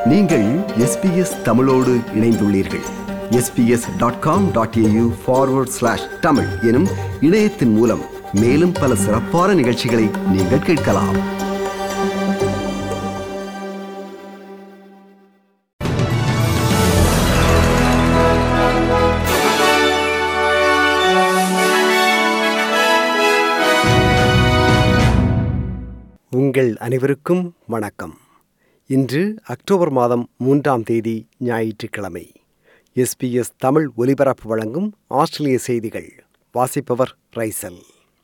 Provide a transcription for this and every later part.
நீங்கள் எஸ்பிஎஸ் தமிழோடு இணைந்துள்ளீர்கள் SBS dot com dot AU forward slash Tamil எனும் இணையத்தின் மூலம் மேலும் பல சிறப்பான நிகழ்ச்சிகளை நீங்கள் கேட்கலாம் உங்கள் அனைவருக்கும் வணக்கம் இன்று அக்டோபர் மாதம் மூன்றாம் தேதி ஞாயிற்றுக்கிழமை எஸ்பிஎஸ் தமிழ் ஒலிபரப்பு வழங்கும் ஆஸ்திரேலிய செய்திகள் வாசிப்பவர் ரைசல்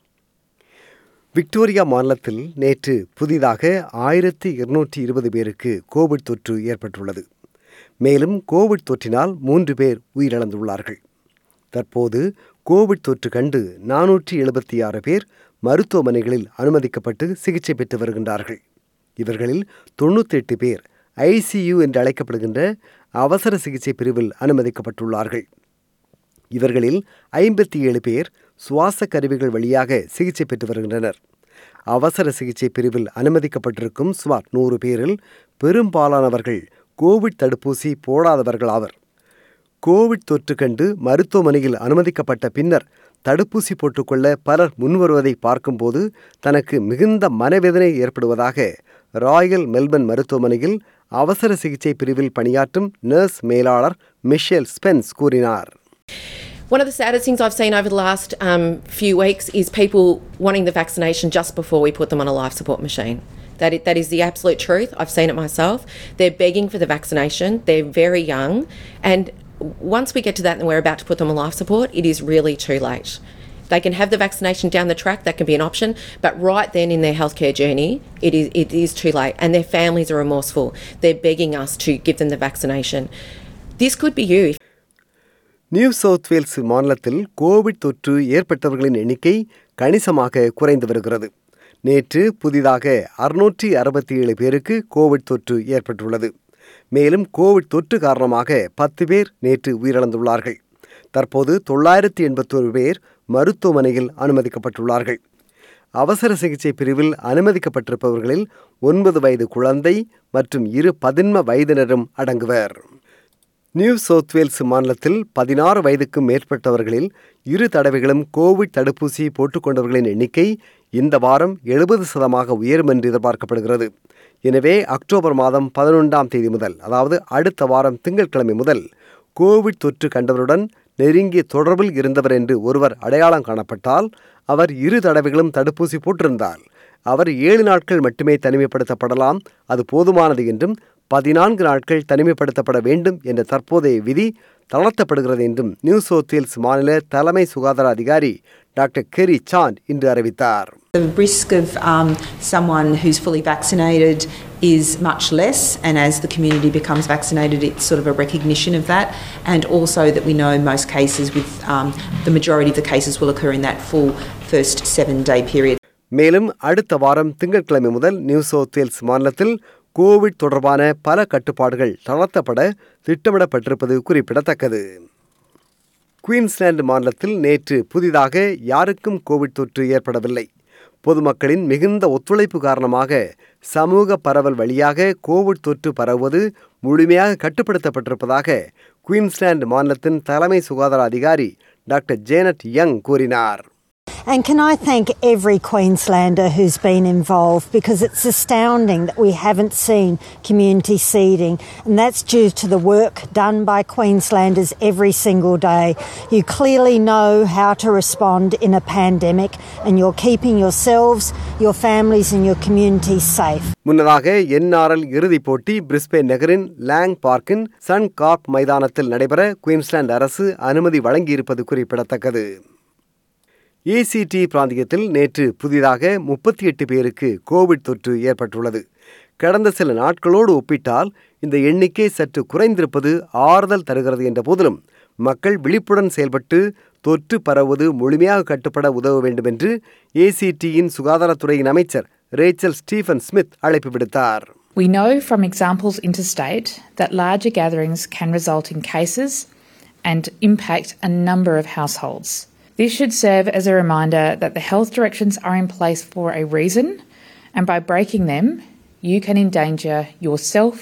விக்டோரியா மாநிலத்தில் நேற்று புதிதாக ஆயிரத்தி இருநூற்றி இருபது பேருக்கு கோவிட் தொற்று ஏற்பட்டுள்ளது மேலும் கோவிட் தொற்றினால் மூன்று பேர் உயிரிழந்துள்ளார்கள் தற்போது கோவிட் தொற்று கண்டு நானூற்றி எழுபத்தி ஆறு பேர் மருத்துவமனைகளில் அனுமதிக்கப்பட்டு சிகிச்சை பெற்று வருகின்றார்கள் இவர்களில் தொண்ணூத்தெட்டு பேர் ஐசியு என்று அழைக்கப்படுகின்ற அவசர சிகிச்சை பிரிவில் அனுமதிக்கப்பட்டுள்ளார்கள் இவர்களில் ஐம்பத்தி ஏழு பேர் சுவாச கருவிகள் வழியாக சிகிச்சை பெற்று வருகின்றனர் அவசர சிகிச்சை பிரிவில் அனுமதிக்கப்பட்டிருக்கும் சுமார் நூறு பேரில் பெரும்பாலானவர்கள் கோவிட் தடுப்பூசி போடாதவர்கள் ஆவர் கோவிட் தொற்று கண்டு மருத்துவமனையில் அனுமதிக்கப்பட்ட பின்னர் தடுப்பூசி போட்டுக்கொள்ள பலர் முன்வருவதை பார்க்கும்போது தனக்கு மிகுந்த மனவேதனை ஏற்படுவதாக ராயல் மெல்பர்ன் மருத்துவமனையில் அவசர சிகிச்சை பிரிவில் பணியாற்றும் நர்ஸ் மேலாளர் மிஷேல் ஸ்பென்ஸ் கூறினார் One of the saddest things I've seen over the last um, few weeks is people wanting the vaccination just before we put them on a life support machine. That is, that is the absolute truth. I've seen it myself. They're begging for the vaccination. They're very young. And once we get to that and we're about to put them on life support, it is really too late. They can have the vaccination down the track, that can be an option, but right then in their healthcare journey, it is, it is too late. And their families are remorseful. They're begging us to give them the vaccination. This could be you. New South Wales மாநிலத்தில் Covid தொற்று ஏற்பட்டவர்களின் எண்ணிக்கை கணிசமாக குறைந்து வருகிறது நேற்று புதிதாக அறுநூற்றி அறுபத்தி ஏழு பேருக்கு கோவிட் தொற்று ஏற்பட்டுள்ளது மேலும் கோவிட் தொற்று காரணமாக பத்து பேர் நேற்று உயிரிழந்துள்ளார்கள் தற்போது தொள்ளாயிரத்தி எண்பத்தோரு பேர் மருத்துவமனையில் அனுமதிக்கப்பட்டுள்ளார்கள் அவசர சிகிச்சை பிரிவில் அனுமதிக்கப்பட்டிருப்பவர்களில் ஒன்பது வயது குழந்தை மற்றும் இரு பதின்ம வயதினரும் அடங்குவர் நியூ சவுத் வேல்ஸ் மாநிலத்தில் பதினாறு வயதுக்கும் மேற்பட்டவர்களில் இரு தடவைகளும் கோவிட் தடுப்பூசி போட்டுக்கொண்டவர்களின் எண்ணிக்கை இந்த வாரம் எழுபது சதமாக உயரும் என்று எதிர்பார்க்கப்படுகிறது எனவே அக்டோபர் மாதம் பதினொன்றாம் தேதி முதல் அதாவது அடுத்த வாரம் திங்கட்கிழமை முதல் கோவிட் தொற்று கண்டவருடன் நெருங்கிய தொடர்பில் இருந்தவர் என்று ஒருவர் அடையாளம் காணப்பட்டால் அவர் இரு தடவைகளும் தடுப்பூசி போட்டிருந்தால் அவர் ஏழு நாட்கள் மட்டுமே தனிமைப்படுத்தப்படலாம் அது போதுமானது என்றும் பதினான்கு நாட்கள் தனிமைப்படுத்தப்பட வேண்டும் என்ற தற்போதைய விதி தளர்த்தப்படுகிறது என்றும் நியூ சவுத் வேல்ஸ் மாநில தலைமை சுகாதார அதிகாரி டாக்டர் கெரி சாண்ட் இன்று அறிவித்தார் The risk of um, someone who's fully vaccinated is much less, and as the community becomes vaccinated, it's sort of a recognition of that, and also that we know most cases with um, the majority of the cases will occur in that full first seven day period. மேலும் அடுத்த வாரம் திங்கட்கிழமை முதல் New South Wales மாநிலத்தில் Covid தொடர்பான பல கட்டுப்பாடுகள் தளர்த்தப்பட திட்டமிடப்பட்டிருப்பது குறிப்பிடத்தக்கது குயின்ஸ்லாந்து மாநிலத்தில் நேற்று புதிதாக யாருக்கும் கோவிட் தொற்று ஏற்படவில்லை பொதுமக்களின் மிகுந்த ஒத்துழைப்பு காரணமாக சமூக பரவல் வழியாக கோவிட் தொற்று பரவுவது முழுமையாக கட்டுப்படுத்தப்பட்டிருப்பதாக குயின்ஸ்லாந்து மாநிலத்தின் தலைமை சுகாதார அதிகாரி டாக்டர் ஜேனட் யங் கூறினார் And can I thank every Queenslander who's been involved because it's astounding that we haven't seen community seeding, and that's due to the work done by Queenslanders every single day. You clearly know how to respond in a pandemic, and you're keeping yourselves, your families, and your communities safe. முன்னதாக NRL இறுதிப் போட்டி Brisbane நகரின் long பார்க்கின் Sun corp மைதானத்தில் நடைபெற Queensland அரசு அனுமதி வழங்கியிருப்பது குறிப்பிடத்தக்கது ACT பிராந்தியத்தில் நேற்று புதிதாக முப்பத்தி எட்டு பேருக்கு கோவிட் தொற்று ஏற்பட்டுள்ளது கடந்த சில நாட்களோடு ஒப்பிட்டால் இந்த எண்ணிக்கை சற்று குறைந்திருப்பது ஆறுதல் தருகிறது என்ற போதிலும் மக்கள் விழிப்புடன் செயல்பட்டு தொற்று பரவுவது முழுமையாக கட்டுப்பட உதவ வேண்டும் என்று ஏசிடியின் சுகாதாரத்துறையின் அமைச்சர் ரேச்சல் ஸ்டீஃபன் ஸ்மித் அழைப்பு விடுத்தார் We know from examples interstate that larger gatherings can result in cases and impact a number of households. This should serve as a reminder that the health directions are in place for a reason, and by breaking them, you can endanger yourself,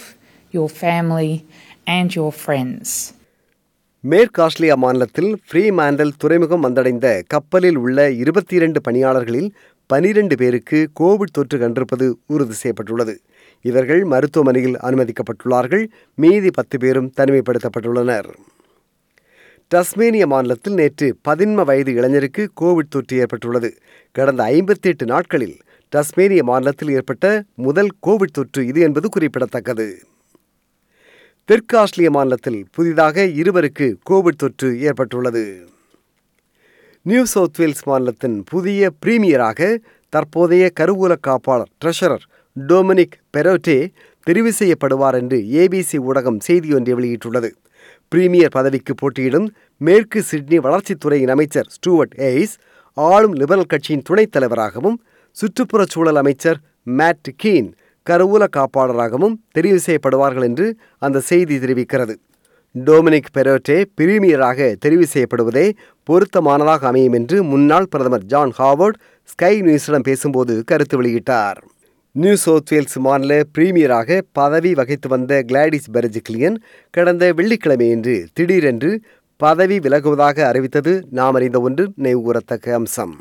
your family, and your friends. மேற்கு Australia மாநிலத்தில் Fremantle துறைமுகம் வந்தடைந்த கப்பலில் உள்ள இருபத்தி இரண்டு பணியாளர்களில் பனிரெண்டு பேருக்கு கோவிட் தொற்று கண்டிருப்பது உறுதி செய்யப்பட்டுள்ளது இவர்கள் மருத்துவமனையில் அனுமதிக்கப்பட்டுள்ளார்கள் மீதி பத்து பேரும் தனிமைப்படுத்தப்பட்டுள்ளனர் டஸ்மேனிய மாநிலத்தில் நேற்று பதின்ம வயது இளைஞருக்கு கோவிட் தொற்று ஏற்பட்டுள்ளது கடந்த ஐம்பத்தி எட்டு நாட்களில் டஸ்மேனிய மாநிலத்தில் ஏற்பட்ட முதல் கோவிட் தொற்று இது என்பது குறிப்பிடத்தக்கது தெற்கு ஆஸ்திரேலிய மாநிலத்தில் புதிதாக இருவருக்கு கோவிட் தொற்று ஏற்பட்டுள்ளது நியூ சவுத் வேல்ஸ் மாநிலத்தின் புதிய பிரீமியராக தற்போதைய கருவூல காப்பாளர் ட்ரெஷரர் டொமினிக் பெரோட்டே தெரிவு செய்யப்படுவார் என்று ஏபிசி ஊடகம் செய்தி ஒன்றை வெளியிட்டுள்ளது பிரீமியர் பதவிக்கு போட்டியிடும் மேற்கு சிட்னி வளர்ச்சித்துறையின் அமைச்சர் ஸ்டூவர்ட் ஏய்ஸ் ஆளும் லிபரல் கட்சியின் துணைத் தலைவராகவும் சுற்றுப்புறச் சூழல் அமைச்சர் மேட் கீன் கருவூல காப்பாளராகவும் தெரிவு செய்யப்படுவார்கள் என்று அந்த செய்தி தெரிவிக்கிறது டொமினிக் பெரோட்டே பிரீமியராக தெரிவு செய்யப்படுவதே பொருத்தமானதாக அமையும் என்று முன்னாள் பிரதமர் ஜான் ஹாவர்ட் ஸ்கை நியூஸிடம் பேசும்போது கருத்து வெளியிட்டார் நியூ சவுத் வேல்ஸ் மாநில பிரீமியராக பதவி வகித்து வந்த கிளாடிஸ் பெர்ஜிக்லியன் கடந்த வெள்ளிக்கிழமையன்று திடீரென்று பதவி விலகுவதாக அறிவித்தது நாம் அறிந்த ஒன்று நினைவுகூரத்தக்க அம்சம்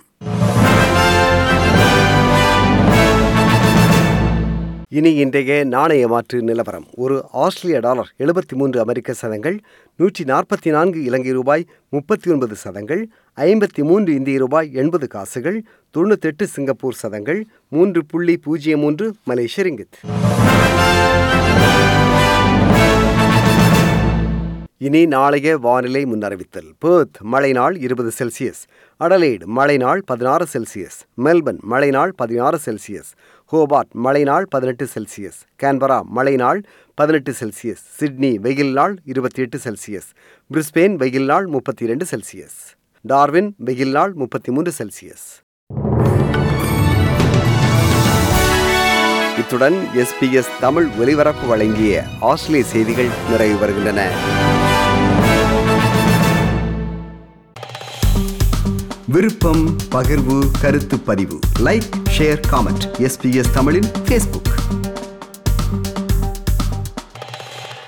இனி இன்றைய நாணய மாற்று நிலவரம் ஒரு ஆஸ்திரேலிய டாலர் எழுபத்தி மூன்று அமெரிக்க சதங்கள் நூற்றி நாற்பத்தி நான்கு இலங்கை ரூபாய் முப்பத்தி ஒன்பது சதங்கள் ஐம்பத்தி மூன்று இந்திய ரூபாய் எண்பது காசுகள் தொண்ணூத்தெட்டு சிங்கப்பூர் சதங்கள் மூன்று புள்ளி பூஜ்ஜியம் மூன்று மலேசிய ரிங்கித் இனி நாளைய வானிலை முன்னறிவித்தல் பேர்த் மழை நாள் இருபது செல்சியஸ் அடலைடு மழை நாள் பதினாறு செல்சியஸ் மெல்பர்ன் மழை நாள் பதினாறு செல்சியஸ் ஹோபார்ட் மழை நாள் பதினெட்டு செல்சியஸ் கேன்பரா மழை நாள் பதினெட்டு செல்சியஸ் சிட்னி வெயில் நாள் இருபத்தி எட்டு செல்சியஸ் பிரிஸ்பெயின் வெயில் நாள் முப்பத்தி இரண்டு செல்சியஸ் டார்வின் வெயில் நாள் முப்பத்தி மூன்று செல்சியஸ் இத்துடன் எஸ்பிஎஸ் தமிழ் ஒலிபரப்பு வழங்கிய ஆஸ்திரேலிய செய்திகள் நிறைவு வருகின்றன விருப்பம் பகிர்வு கருத்து பதிவு லைக் ஷேர் காமெண்ட் எஸ்பிஎஸ் தமிழின் ஃபேஸ்புக்